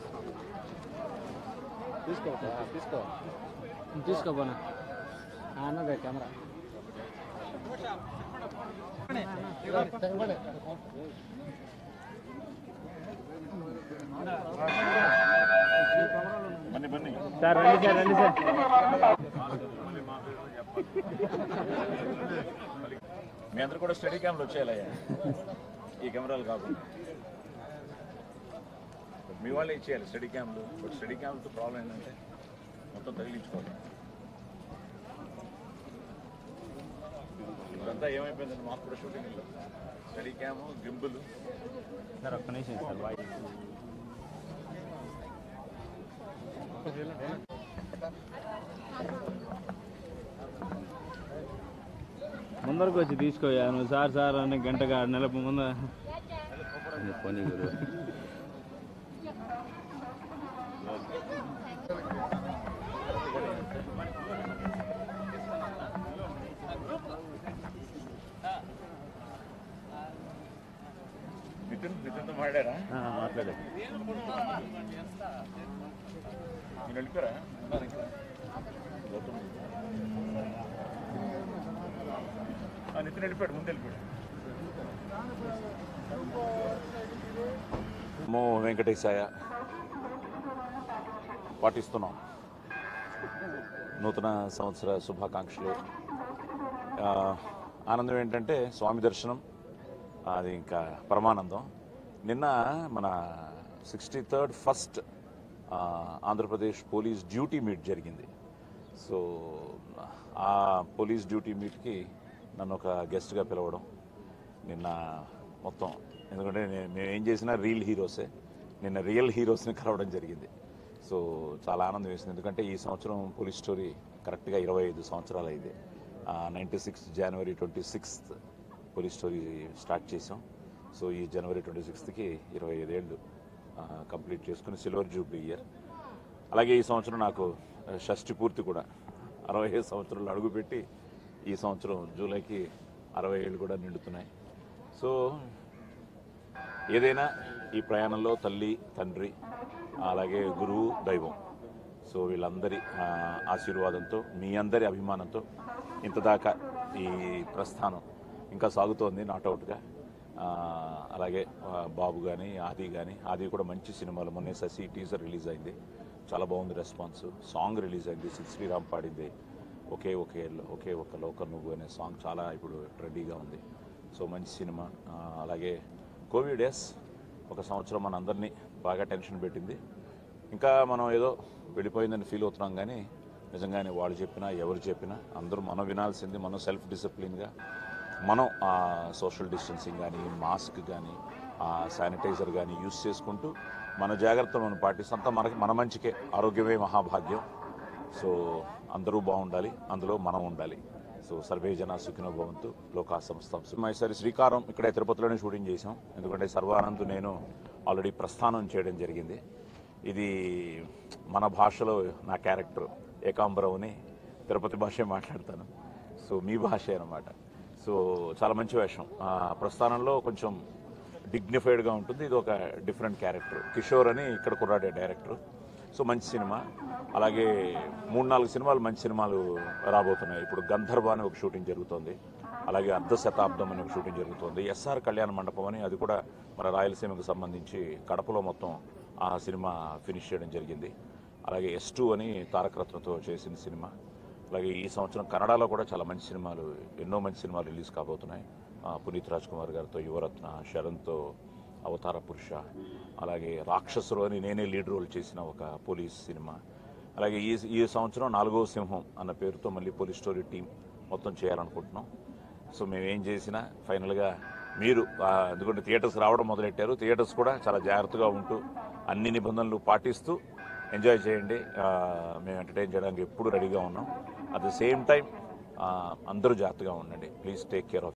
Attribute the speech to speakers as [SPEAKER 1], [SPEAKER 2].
[SPEAKER 1] తీసుకో తీసుకో తీసుకోపోనా అన్నదే కెమెరా సార్ రండి సార్ రండి సార్
[SPEAKER 2] మీ అందరు కూడా స్టడీ క్యామ్లు వచ్చేయాలయ్యా ఈ కెమెరాలు కాకుండా మీ వాళ్ళే ఇచ్చేయాలి స్టడీ క్యామ్లు బట్ స్టడీ క్యామ్తో ప్రాబ్లం ఏంటంటే మొత్తం తగిలించుకోవాలి ఇదంతా ఏమైపోయిందంటే మాకు కూడా shooting steady cam gimbal
[SPEAKER 1] sir ఒక్క నిమిషం సార్ వాయిస్ ముందరకు వచ్చి తీసుకోయా నువ్వు సార్ సార్ అని గంటగా నెల ముందు పోనీ గురు
[SPEAKER 2] నితిన్ నితిన్తో మాట్లాడారా
[SPEAKER 1] మాట్లాడే
[SPEAKER 2] నేను వెళ్ళిపోయారా ఉన్నారు ఇంకా? గౌతమ్. ఆ, నితిన్ వెళ్ళిపోయాడు ముందు వెళ్ళిపోయాడు నమో వెంకటేశాయ పాటిస్తున్నాం నూతన సంవత్సర శుభాకాంక్షలు ఆ, ఆనందం ఏంటంటే స్వామి దర్శనం అది ఇంకా పరమానందం నిన్న మన sixty third first Andhra Pradesh police duty meet జరిగింది సో ఆ పోలీస్ డ్యూటీ మీట్కి నన్ను ఒక గెస్ట్గా పిలవడం నిన్న మొత్తం ఎందుకంటే నే- మేము ఏం చేసినా రియల్ హీరోసే నిన్న రియల్ హీరోస్ని కలవడం జరిగింది సో చాలా ఆనందం వేసింది ఎందుకంటే ఈ సంవత్సరం పోలీస్ స్టోరీ కరెక్ట్గా ఇరవై ఐదు సంవత్సరాలు అయింది ninety six January twenty sixth police story start చేసాం సో ఈ జనవరి ట్వంటీ సిక్స్త్కి ఇరవై ఐదేళ్ళు కంప్లీట్ చేసుకుని సిల్వర్ జూబ్లీ ఇయర్ అలాగే ఈ సంవత్సరం నాకు ఆ, షష్ఠి పూర్తి కూడా అరవై ఐదు సంవత్సరాలు అడుగుపెట్టి ఈ సంవత్సరం జూలైకి అరవై ఏళ్ళు కూడా నిండుతున్నాయి సో ఏదైనా ఈ ప్రయాణంలో తల్లి తండ్రి అలాగే గురువు దైవం సో వీళ్ళందరి ఆ, ఆశీర్వాదంతో మీ అందరి అభిమానంతో ఇంతదాకా ఈ ప్రస్థానం ఇంకా సాగుతోంది నాట్అవుట్గా అలాగే ఆ, బాబు కానీ ఆది కానీ ఆది కూడా మంచి సినిమాలు మొన్నే శశి టీజర్ రిలీజ్ అయింది చాలా బాగుంది రెస్పాన్స్ సాంగ్ రిలీజ్ అయింది సిద్ శ్రీరామ్ పాడింది ఒకే ఒకే ఒకే ఒక లోక నువ్వు అనే సాంగ్ చాలా ఇప్పుడు ట్రెండీగా ఉంది సో మంచి సినిమా ఆ, అలాగే కోవిడ్ ఎస్ ఒక సంవత్సరం మన అందరినీ బాగా టెన్షన్ పెట్టింది ఇంకా మనం ఏదో వెళ్ళిపోయిందని ఫీల్ అవుతున్నాం కానీ నిజంగానే వాళ్ళు చెప్పినా ఎవరు చెప్పినా అందరూ మనం వినాల్సింది మనం సెల్ఫ్ డిసిప్లిన్గా మనం ఆ సోషల్ డిస్టెన్సింగ్ కానీ మాస్క్ కానీ ఆ శానిటైజర్ కానీ యూస్ చేసుకుంటూ మన జాగ్రత్తలు మనం పాటిస్తాం అంతా మనకి మన మంచికే ఆరోగ్యమే మహాభాగ్యం సో అందరూ బాగుండాలి అందులో మనం ఉండాలి సో సర్వే జన సుఖినో భవంతు లోకా సంస్థ సినిమా ఈసారి శ్రీకారం ఇక్కడే తిరుపతిలోనే షూటింగ్ చేసాం ఎందుకంటే సర్వానంద్ నేను ఆల్రెడీ ప్రస్థానం చేయడం జరిగింది ఇది మన భాషలో నా క్యారెక్టర్ ఏకాంబరం అని తిరుపతి భాషే మాట్లాడతాను సో మీ భాషే అనమాట సో చాలా మంచి వేషం ఆ, ప్రస్థానంలో కొంచెం డిగ్నిఫైడ్గా ఉంటుంది ఇది ఒక డిఫరెంట్ క్యారెక్టర్ కిషోర్ అని ఇక్కడ కుర్రాడే డైరెక్టర్ సో మంచి సినిమా అలాగే మూడు నాలుగు సినిమాలు మంచి సినిమాలు రాబోతున్నాయి ఇప్పుడు గంధర్వ అని ఒక షూటింగ్ జరుగుతోంది అలాగే అర్ధ శతాబ్దం అని ఒక షూటింగ్ జరుగుతోంది ఎస్ఆర్ కళ్యాణ మండపం అని అది కూడా మన రాయలసీమకు సంబంధించి కడపలో మొత్తం ఆ సినిమా ఫినిష్ చేయడం జరిగింది అలాగే ఎస్ టూ అని తారక రత్నతో చేసిన సినిమా అలాగే ఈ సంవత్సరం కన్నడలో కూడా చాలా మంచి సినిమాలు ఎన్నో మంచి సినిమాలు రిలీజ్ కాబోతున్నాయి ఆ, పునీత్ రాజ్ కుమార్ గారితో యువరత్న శరణ్తో అవతార పురుష అలాగే రాక్షసులు అని నేనే లీడ్ రోల్ చేసిన ఒక పోలీస్ సినిమా అలాగే ఈ ఈ సంవత్సరం నాలుగో సింహం అన్న పేరుతో మళ్ళీ పోలీస్ స్టోరీ టీం మొత్తం చేయాలనుకుంటున్నాం సో మేము ఏం చేసినా ఫైనల్గా మీరు ఆ, ఎందుకంటే థియేటర్స్ రావడం మొదలెట్టారు థియేటర్స్ కూడా చాలా జాగ్రత్తగా ఉంటూ అన్ని నిబంధనలు పాటిస్తూ ఎంజాయ్ చేయండి ఆ, మేము ఎంటర్టైన్ చేయడానికి ఎప్పుడు రెడీగా ఉన్నాం అట్ ద సేమ్ టైం అందరూ జాగ్రత్తగా ఉండండి ప్లీజ్ టేక్ కేర్ ఆఫ్